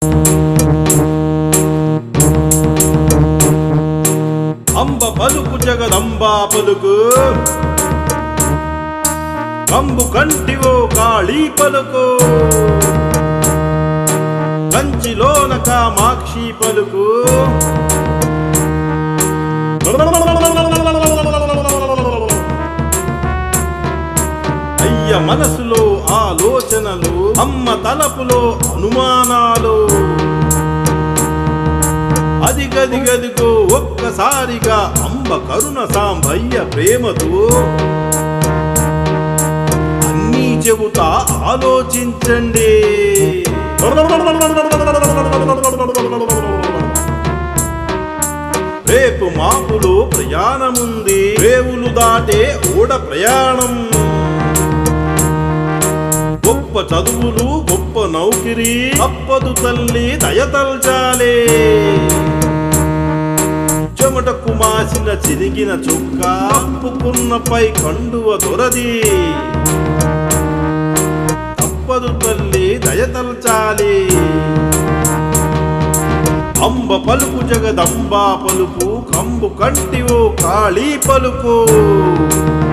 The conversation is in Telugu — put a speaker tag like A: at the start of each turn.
A: అంబ పలుకు జగదంబా పలుకు కంబు కంటివో కాళీ పలుకు కంచిలోన కామాక్షి పలుకు అయ్య మనసులో ఆలోచనలు అమ్మ తలపులో అనుమానాలు అది గది గదిగో ఒక్కసారిగా అంబ కరుణ సాంబయ్య ప్రేమతో అన్నీ చెబుతా ఆలోచించండి రేపు మాపులో ప్రయాణముంది రేవులు దాటే ఓడ ప్రయాణం గొప్ప చదువులు గొప్ప నౌకిరి తప్పదు తల్లి దయతల్చాలే చెమట కుమాసిన చిరిగిన చుక్క అప్పుకున్నపై కండువ దొరది తప్పదు తల్లి దయతల్చాలి అంబ పలుకు జగదంబా పలుకు కంబు కంటివో కాళీ పలుకు